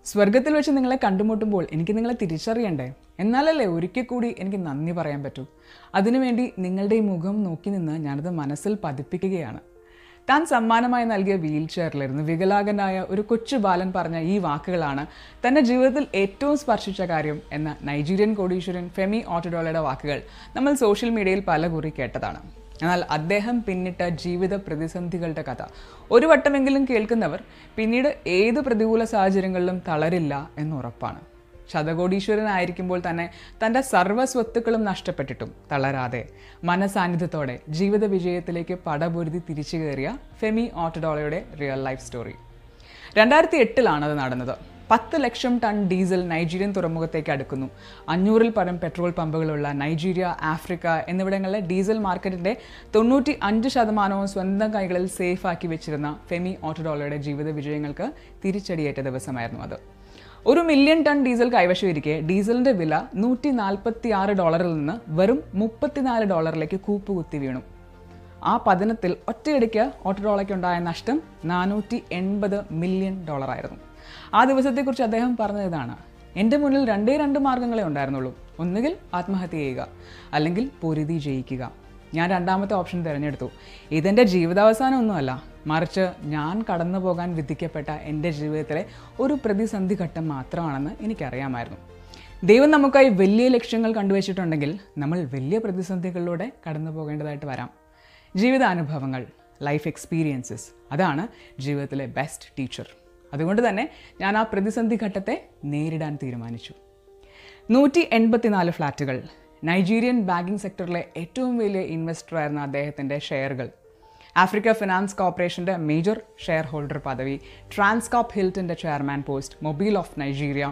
സ്വർഗത്തിൽ വെച്ച് നിങ്ങളെ കണ്ടുമുട്ടുമ്പോൾ എനിക്ക് നിങ്ങളെ തിരിച്ചറിയണ്ടേ എന്നാലല്ലേ ഒരിക്കൽ കൂടി എനിക്ക് നന്ദി പറയാൻ പറ്റൂ അതിനുവേണ്ടി നിങ്ങളുടെ ഈ മുഖം നോക്കി നിന്ന് ഞാനത് മനസ്സിൽ പതിപ്പിക്കുകയാണ് താൻ സമ്മാനമായി നൽകിയ വീൽ ചെയറിലിരുന്ന് വികലാംഗനായ ഒരു കൊച്ചു ബാലൻ പറഞ്ഞ ഈ വാക്കുകളാണ് തൻ്റെ ജീവിതത്തിൽ ഏറ്റവും സ്പർശിച്ച കാര്യം എന്ന നൈജീരിയൻ കോടീശ്വരൻ ഫെമി ഓട്ടഡോളയുടെ വാക്കുകൾ നമ്മൾ സോഷ്യൽ മീഡിയയിൽ പല കുറി കേട്ടതാണ് എന്നാൽ അദ്ദേഹം പിന്നിട്ട ജീവിത പ്രതിസന്ധികളുടെ കഥ ഒരു വട്ടമെങ്കിലും കേൾക്കുന്നവർ പിന്നീട് ഏത് പ്രതികൂല സാഹചര്യങ്ങളിലും തളരില്ല എന്ന് ഉറപ്പാണ് ശതകോടീശ്വരനായിരിക്കുമ്പോൾ തന്നെ തൻ്റെ സർവ്വസ്വത്തുക്കളും നഷ്ടപ്പെട്ടിട്ടും തളരാതെ മനസാന്നിധ്യത്തോടെ ജീവിത വിജയത്തിലേക്ക് പടപൊരുതി തിരിച്ചു കയറിയ ഫെമി ഓട്ടഡോളയുടെ റിയൽ ലൈഫ് സ്റ്റോറി രണ്ടായിരത്തി എട്ടിലാണ് അത് നടന്നത് പത്ത് ലക്ഷം ടൺ ഡീസൽ നൈജീരിയൻ തുറമുഖത്തേക്ക് അടുക്കുന്നു അഞ്ഞൂറിൽ പരം പെട്രോൾ പമ്പുകളുള്ള നൈജീരിയ ആഫ്രിക്ക എന്നിവിടങ്ങളിലെ ഡീസൽ മാർക്കറ്റിൻ്റെ തൊണ്ണൂറ്റി അഞ്ച് ശതമാനവും സ്വന്തം കൈകളിൽ സേഫ് ആക്കി വെച്ചിരുന്ന ഫെമി ഓട്ടോഡോളയുടെ ജീവിത വിജയങ്ങൾക്ക് തിരിച്ചടിയേറ്റ ദിവസമായിരുന്നു അത് ഒരു മില്യൺ ടൺ ഡീസൽ കൈവശം ഇരിക്കെ ഡീസലിൻ്റെ വില നൂറ്റി നാൽപ്പത്തി ആറ് ഡോളറിൽ നിന്ന് വെറും മുപ്പത്തിനാല് ഡോളറിലേക്ക് കൂപ്പുകുത്തി വീണു ആ പതനത്തിൽ ഒറ്റയടിക്ക് ഓട്ടോഡോളയ്ക്കുണ്ടായ നഷ്ടം നാനൂറ്റി എൺപത് മില്യൺ ഡോളറായിരുന്നു ആ ദിവസത്തെക്കുറിച്ച് അദ്ദേഹം പറഞ്ഞത് ഇതാണ് എൻ്റെ മുന്നിൽ രണ്ടേ രണ്ട് മാർഗ്ഗങ്ങളെ ഉണ്ടായിരുന്നുള്ളൂ ഒന്നുകിൽ ആത്മഹത്യ ചെയ്യുക അല്ലെങ്കിൽ പൊരുതി ജയിക്കുക ഞാൻ രണ്ടാമത്തെ ഓപ്ഷൻ തിരഞ്ഞെടുത്തു ഇതെൻ്റെ ജീവിതാവസാനമൊന്നുമല്ല മറിച്ച് ഞാൻ കടന്നു പോകാൻ വിധിക്കപ്പെട്ട എൻ്റെ ജീവിതത്തിലെ ഒരു പ്രതിസന്ധി ഘട്ടം മാത്രമാണെന്ന് എനിക്കറിയാമായിരുന്നു ദൈവം നമുക്കായി വലിയ ലക്ഷ്യങ്ങൾ കണ്ടുവച്ചിട്ടുണ്ടെങ്കിൽ നമ്മൾ വലിയ പ്രതിസന്ധികളിലൂടെ കടന്നു പോകേണ്ടതായിട്ട് വരാം ജീവിതാനുഭവങ്ങൾ ലൈഫ് എക്സ്പീരിയൻസസ് അതാണ് ജീവിതത്തിലെ ബെസ്റ്റ് ടീച്ചർ അതുകൊണ്ട് തന്നെ ഞാൻ ആ പ്രതിസന്ധി ഘട്ടത്തെ നേരിടാൻ തീരുമാനിച്ചു നൂറ്റി എൺപത്തിനാല് ഫ്ലാറ്റുകൾ നൈജീരിയൻ ബാങ്കിംഗ് സെക്ടറിലെ ഏറ്റവും വലിയ ഇൻവെസ്റ്ററായിരുന്ന അദ്ദേഹത്തിൻ്റെ ഷെയറുകൾ ആഫ്രിക്ക ഫിനാൻസ് കോർപ്പറേഷൻ്റെ മേജർ ഷെയർ ഹോൾഡർ പദവി ട്രാൻസ്കോപ്പ് ഹിൽറ്റിൻ്റെ chairman post mobile of Nigeria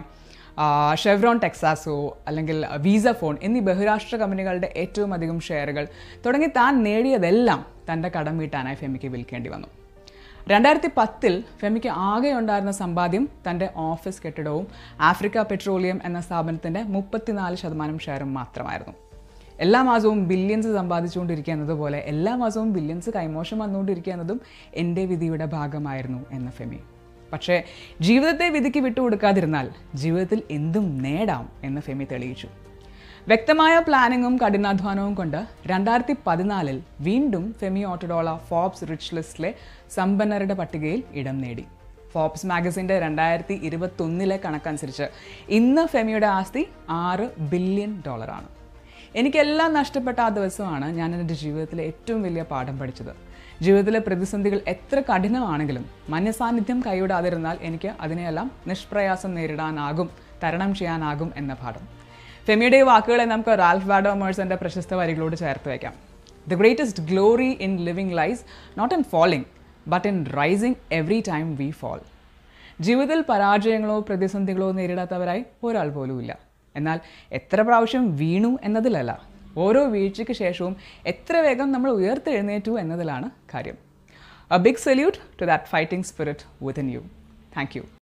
Chevron Texaco അല്ലെങ്കിൽ വീസ ഫോൺ എന്നീ ബഹുരാഷ്ട്ര കമ്പനികളുടെ ഏറ്റവും അധികം ഷെയറുകൾ തുടങ്ങി താൻ നേടിയതെല്ലാം തൻ്റെ കടം വീട്ടാനായി ഫെമിക്ക് വിൽക്കേണ്ടി വന്നു രണ്ടായിരത്തി പത്തിൽ ഫെമിക്ക് ആകെ ഉണ്ടായിരുന്ന സമ്പാദ്യം തൻ്റെ ഓഫീസ് കെട്ടിടവും ആഫ്രിക്ക പെട്രോളിയം എന്ന സ്ഥാപനത്തിൻ്റെ മുപ്പത്തിനാല് ശതമാനം ഷെയറും മാത്രമായിരുന്നു എല്ലാ മാസവും ബില്യൺസ് സമ്പാദിച്ചുകൊണ്ടിരിക്കുക എന്നതുപോലെ എല്ലാ മാസവും ബില്യൺസ് കൈമോശം വന്നുകൊണ്ടിരിക്കുക എന്നതും എൻ്റെ വിധിയുടെ ഭാഗമായിരുന്നു എന്ന ഫെമി പക്ഷേ ജീവിതത്തെ വിധിക്ക് വിട്ടുകൊടുക്കാതിരുന്നാൽ ജീവിതത്തിൽ എന്തും നേടാം എന്ന് ഫെമി തെളിയിച്ചു വ്യക്തമായ പ്ലാനിങ്ങും കഠിനാധ്വാനവും കൊണ്ട് രണ്ടായിരത്തി പതിനാലിൽ വീണ്ടും ഫെമി ഓട്ടഡോള ഫോബ്സ് റിച്ച് ലിസ്റ്റിലെ സമ്പന്നരുടെ പട്ടികയിൽ ഇടം നേടി ഫോബ്സ് മാഗസിൻ്റെ രണ്ടായിരത്തി ഇരുപത്തൊന്നിലെ കണക്കനുസരിച്ച് ഇന്ന് ഫെമിയുടെ ആസ്തി ആറ് ബില്യൺ ഡോളറാണ് എനിക്കെല്ലാം നഷ്ടപ്പെട്ട ആ ദിവസമാണ് ഞാൻ എൻ്റെ ജീവിതത്തിലെ ഏറ്റവും വലിയ പാഠം പഠിച്ചത് ജീവിതത്തിലെ പ്രതിസന്ധികൾ എത്ര കഠിനമാണെങ്കിലും മനസാന്നിധ്യം കൈവിടാതിരുന്നാൽ എനിക്ക് അതിനെയെല്ലാം നിഷ്പ്രയാസം നേരിടാനാകും തരണം ചെയ്യാനാകും എന്ന പാഠം ഫെമിയുടെ ഈ വാക്കുകളെ നമുക്ക് റാൽഫ് വാഡോ മേഴ്സന്റെ പ്രശസ്ത വരികളോട് ചേർത്ത് വയ്ക്കാം the greatest glory in living lies not in falling but in rising every time we fall ജീവിതത്തിൽ പരാജയങ്ങളോ പ്രതിസന്ധികളോ നേരിടാത്തവരായി ഒരാൾ പോലുമില്ല എന്നാൽ എത്ര പ്രാവശ്യം വീണു എന്നതിലല്ല ഓരോ വീഴ്ചയ്ക്ക് ശേഷവും എത്ര വേഗം നമ്മൾ ഉയർത്തെഴുന്നേറ്റു എന്നതിലാണ് കാര്യം a big salute to that fighting spirit within you thank U